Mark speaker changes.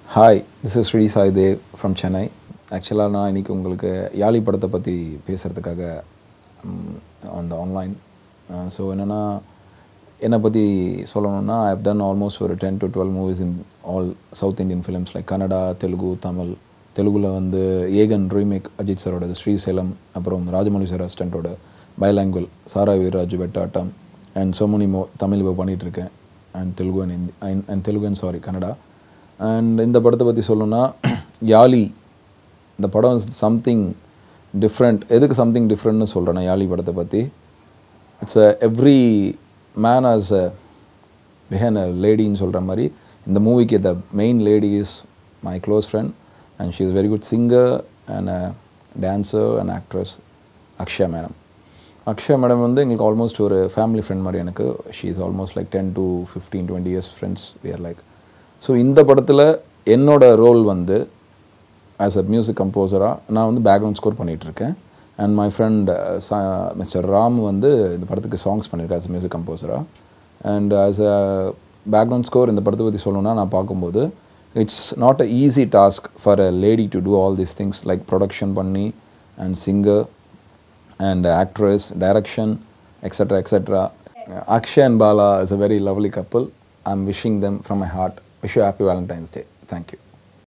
Speaker 1: Hi this is Sri Sai Dev from Chennai ஆக்சுவலாக நான் இன்றைக்கி உங்களுக்கு யாழி படத்தை பற்றி பேசுகிறதுக்காக அந்த ஆன்லைன் ஸோ என்னென்னா என்னை பற்றி சொல்லணும்னா ஐ ஹவ் டன் ஆல்மோஸ்ட் ஒரு ten to twelve movies in all south Indian films like Kannada Telugu Tamil தெலுங்குல வந்து ஏகன் ரீமேக் அஜித் சாரோட ஸ்ரீசைலம் அப்புறம் ராஜமௌலி சார் அசிஸ்டண்ட்டோட பைலாங்குவல் சாரா வீராஜு வெட்டாட்டம் அண்ட் சோமனி மோ தமிழ் இப்போ பண்ணிகிட்ருக்கேன் and Telugu and Hindi and Telugu and sorry Kannada and இந்த படத்தை பற்றி சொல்லணும்னா யாலி இந்த படம் சம்திங் டிஃப்ரெண்ட் எதுக்கு சம்திங் டிஃப்ரெண்ட்னு சொல்கிறேன்னா யாழி படத்தை பற்றி it's a every man as a behind a லேடின்னு சொல்கிற மாதிரி இந்த மூவிக்கு the main lady is my close friend and she is very good singer and a dancer and actress Akshaya madam Akshaya madam வந்து எங்களுக்கு ஆல்மோஸ்ட் ஒரு ஃபேமிலி ஃப்ரெண்ட் மாதிரி எனக்கு she is almost like ten to fifteen twenty years friends we are like so இந்த படத்தில் என்னோட role வந்து as a music கம்போசராக நான் வந்து பேக்ரவுண்ட் ஸ்கோர் பண்ணிகிட்ருக்கேன் and my friend mister Ram வந்து இந்த படத்துக்கு சாங்ஸ் பண்ணியிருக்கேன் ஆஸ் அ மியூசிக் கம்போசராக and as a background score இந்த படத்தை பற்றி சொல்லணும்னா நான் பார்க்கும்போது it's not a easy task for a lady to do all these things like production பண்ணி and singer and actress, direction, etc. etc. Akshay and Bala is a very lovely couple. I'm wishing them from my heart. Wish you a happy Valentine's Day. Thank you.